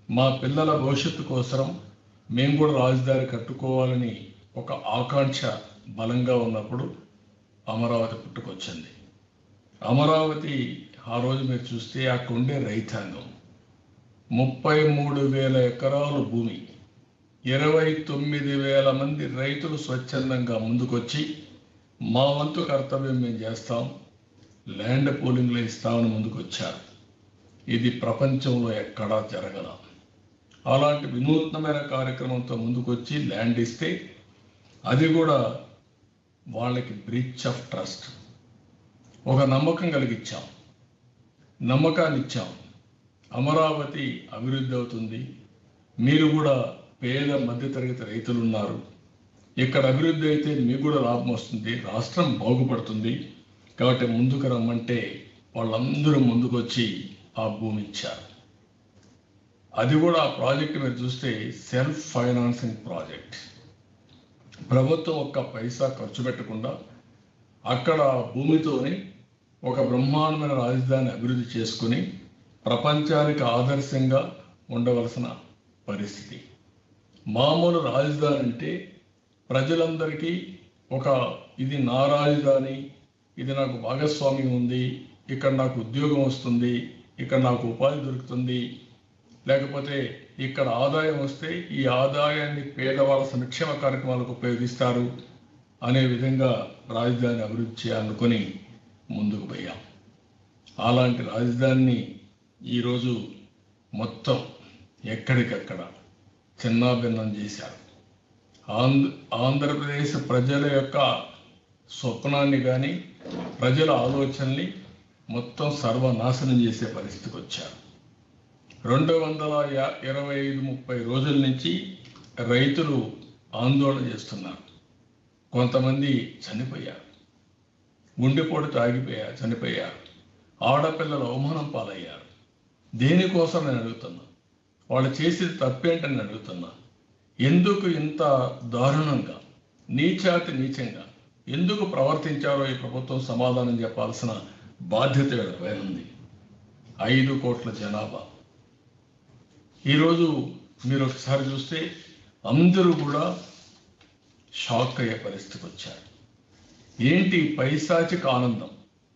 మా పిల్లల భవిష్యత్తు కోసం మేము కూడా రాజధాని కట్టుకోవాలని ఒక ఆకాంక్ష బలంగా ఉన్నప్పుడు అమరావతి పుట్టుకొచ్చింది అమరావతి ఆ రోజు మీరు చూస్తే అక్కడ ఉండే రైతాంగం ముప్పై మూడు వేల ఎకరాల భూమి ఇరవై తొమ్మిది వేల మంది రైతులు స్వచ్ఛందంగా ముందుకొచ్చి మా వంతు కర్తవ్యం మేము చేస్తాం ల్యాండ్ పూలింగ్లో ఇస్తామని ముందుకొచ్చారు ఇది ప్రపంచంలో ఎక్కడా జరగల అలాంటి వినూత్నమైన కార్యక్రమంతో ముందుకొచ్చి ల్యాండ్ ఇస్తే అది కూడా వాళ్ళకి బ్రీచ్ ఆఫ్ ట్రస్ట్ ఒక నమ్మకం కలిగించాం నమ్మకాన్ని ఇచ్చాం అమరావతి అభివృద్ధి అవుతుంది మీరు కూడా పేద మధ్యతరగతి రైతులు ఉన్నారు ఇక్కడ అభివృద్ధి అయితే మీకు కూడా లాభం వస్తుంది రాష్ట్రం బాగుపడుతుంది కాబట్టి ముందుకు రమ్మంటే వాళ్ళందరూ ముందుకొచ్చి ఆ భూమి ఇచ్చారు అది కూడా ఆ ప్రాజెక్ట్ మీరు చూస్తే సెల్ఫ్ ఫైనాన్సింగ్ ప్రాజెక్ట్ ప్రభుత్వం ఒక్క పైసా ఖర్చు పెట్టకుండా అక్కడ ఆ భూమితోనే ఒక బ్రహ్మాండమైన రాజధాని అభివృద్ధి చేసుకుని ప్రపంచానికి ఆదర్శంగా ఉండవలసిన పరిస్థితి మామూలు రాజధాని అంటే ప్రజలందరికీ ఒక ఇది నా రాజధాని ఇది నాకు భాగస్వామ్యం ఉంది ఇక్కడ నాకు ఉద్యోగం వస్తుంది ఇక్కడ నాకు ఉపాధి దొరుకుతుంది లేకపోతే ఇక్కడ ఆదాయం వస్తే ఈ ఆదాయాన్ని పేదవాళ్ళ సంక్షేమ కార్యక్రమాలకు ఉపయోగిస్తారు అనే విధంగా రాజధాని అభివృద్ధి చేయాలనుకొని ముందుకు పోయాం అలాంటి రాజధానిని ఈరోజు మొత్తం ఎక్కడికక్కడ చిన్నాభిన్నం చేశారు ఆంధ్ర ఆంధ్రప్రదేశ్ ప్రజల యొక్క స్వప్నాన్ని కానీ ప్రజల ఆలోచనని మొత్తం సర్వనాశనం చేసే పరిస్థితికి వచ్చారు రెండు వందల యా- ఇరవై ఐదు ముప్పై రోజుల నుంచి రైతులు ఆందోళన చేస్తున్నారు కొంతమంది చనిపోయారు గుండెపోటుతో ఆగిపోయారు చనిపోయారు ఆడపిల్లలు అవమానం పాలయ్యారు దేనికోసం నేను అడుగుతున్నా వాళ్ళు చేసేది తప్పేంటని నేను అడుగుతున్నా ఎందుకు ఇంత దారుణంగా నీచాతి నీచంగా ఎందుకు ప్రవర్తించారో ఈ ప్రభుత్వం సమాధానం చెప్పాల్సిన బాధ్యత వీళ్ళపై ఉంది ఐదు కోట్ల జనాభా ఈరోజు మీరు ఒకసారి చూస్తే అందరూ కూడా షాక్ అయ్యే పరిస్థితికి వచ్చారు ఏంటి పైశాచిక ఆనందం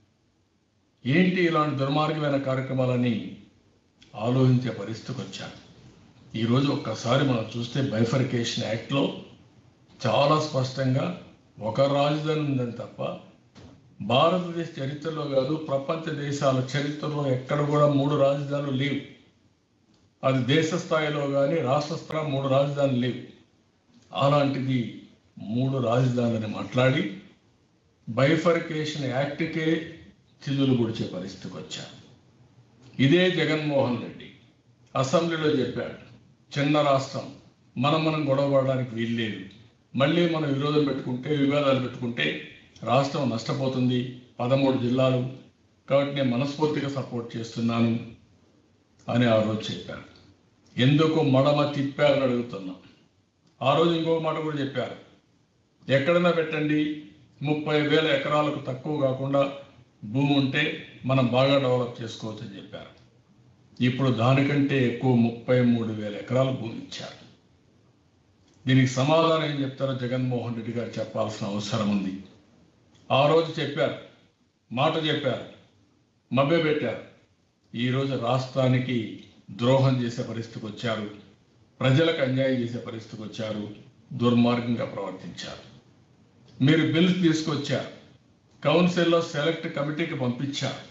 ఏంటి ఇలాంటి దుర్మార్గమైన కార్యక్రమాలని ఆలోచించే పరిస్థితికి వచ్చారు ఈరోజు ఒక్కసారి మనం చూస్తే బైఫర్కేషన్ యాక్ట్లో చాలా స్పష్టంగా ఒక రాజధాని ఉందని తప్ప భారతదేశ చరిత్రలో కాదు ప్రపంచ దేశాల చరిత్రలో ఎక్కడ కూడా మూడు రాజధానులు లేవు అది దేశ స్థాయిలో కానీ రాష్ట్ర స్థాయిలో మూడు రాజధానులు లేవు అలాంటిది మూడు రాజధానులని మాట్లాడి బైఫర్కేషన్ యాక్ట్కే చిదులు గుడిచే పరిస్థితికి వచ్చారు ఇదే జగన్మోహన్ రెడ్డి అసెంబ్లీలో చెప్పాడు చిన్న రాష్ట్రం మనం మనం గొడవపడడానికి వీల్లేదు మళ్ళీ మనం విరోధం పెట్టుకుంటే వివాదాలు పెట్టుకుంటే రాష్ట్రం నష్టపోతుంది పదమూడు జిల్లాలు కాబట్టి నేను మనస్ఫూర్తిగా సపోర్ట్ చేస్తున్నాను అని ఆ రోజు చెప్పారు ఎందుకు మడమ తిప్పారని అడుగుతున్నాం ఆ రోజు ఇంకొక మాట కూడా చెప్పారు ఎక్కడైనా పెట్టండి ముప్పై వేల ఎకరాలకు తక్కువ కాకుండా భూమి ఉంటే మనం బాగా డెవలప్ చేసుకోవచ్చు అని చెప్పారు ఇప్పుడు దానికంటే ఎక్కువ ముప్పై మూడు వేల ఎకరాల భూమి ఇచ్చారు దీనికి సమాధానం ఏం చెప్తారో జగన్మోహన్ రెడ్డి గారు చెప్పాల్సిన అవసరం ఉంది ఆ రోజు చెప్పారు మాట చెప్పారు మభ్య పెట్టారు ఈరోజు రాష్ట్రానికి ద్రోహం చేసే పరిస్థితికి వచ్చారు ప్రజలకు అన్యాయం చేసే పరిస్థితికి వచ్చారు దుర్మార్గంగా ప్రవర్తించారు మీరు బిల్స్ తీసుకొచ్చారు కౌన్సిల్లో సెలెక్ట్ కమిటీకి పంపించారు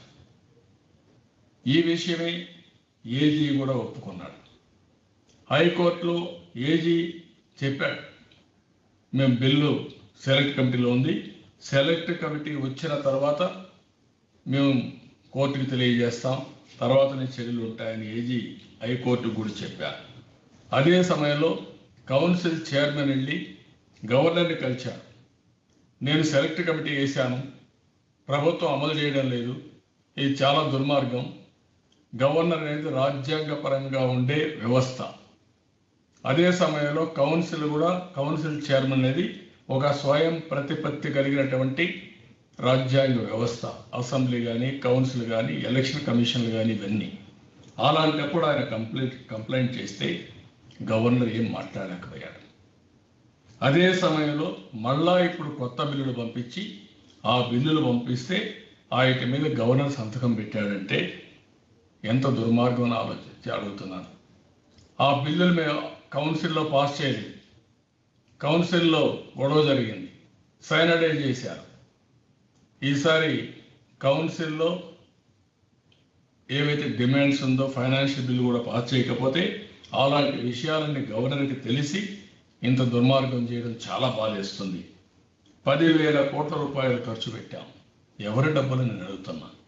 ఈ విషయమే ఏజీ కూడా ఒప్పుకున్నాడు హైకోర్టులో ఏజీ చెప్పాడు మేము బిల్లు సెలెక్ట్ కమిటీలో ఉంది సెలెక్ట్ కమిటీ వచ్చిన తర్వాత మేము కోర్టుకి తెలియజేస్తాం తర్వాతనే చర్యలు ఉంటాయని ఏజీ హైకోర్టుకు కూడా చెప్పారు అదే సమయంలో కౌన్సిల్ చైర్మన్ వెళ్ళి గవర్నర్ని కలిశారు నేను సెలెక్ట్ కమిటీ వేశాను ప్రభుత్వం అమలు చేయడం లేదు ఇది చాలా దుర్మార్గం గవర్నర్ అనేది రాజ్యాంగపరంగా ఉండే వ్యవస్థ అదే సమయంలో కౌన్సిల్ కూడా కౌన్సిల్ చైర్మన్ అనేది ఒక స్వయం ప్రతిపత్తి కలిగినటువంటి రాజ్యాంగ వ్యవస్థ అసెంబ్లీ కానీ కౌన్సిల్ కానీ ఎలక్షన్ కమిషన్లు కానీ ఇవన్నీ అలాంటప్పుడు ఆయన కంప్లైంట్ కంప్లైంట్ చేస్తే గవర్నర్ ఏం మాట్లాడలేకపోయాడు అదే సమయంలో మళ్ళా ఇప్పుడు కొత్త బిల్లులు పంపించి ఆ బిల్లులు పంపిస్తే వాటి మీద గవర్నర్ సంతకం పెట్టాడంటే ఎంత దుర్మార్గం అని ఆలోచించి అడుగుతున్నాను ఆ బిల్లులు మేము కౌన్సిల్లో పాస్ చేయలేదు కౌన్సిల్లో గొడవ జరిగింది సైనడైజ్ చేశారు ఈసారి కౌన్సిల్లో ఏవైతే డిమాండ్స్ ఉందో ఫైనాన్షియల్ బిల్ కూడా పాస్ చేయకపోతే అలాంటి విషయాలన్నీ గవర్నర్కి తెలిసి ఇంత దుర్మార్గం చేయడం చాలా బాధేస్తుంది పదివేల కోట్ల రూపాయలు ఖర్చు పెట్టాం ఎవరి డబ్బులు నేను అడుగుతున్నా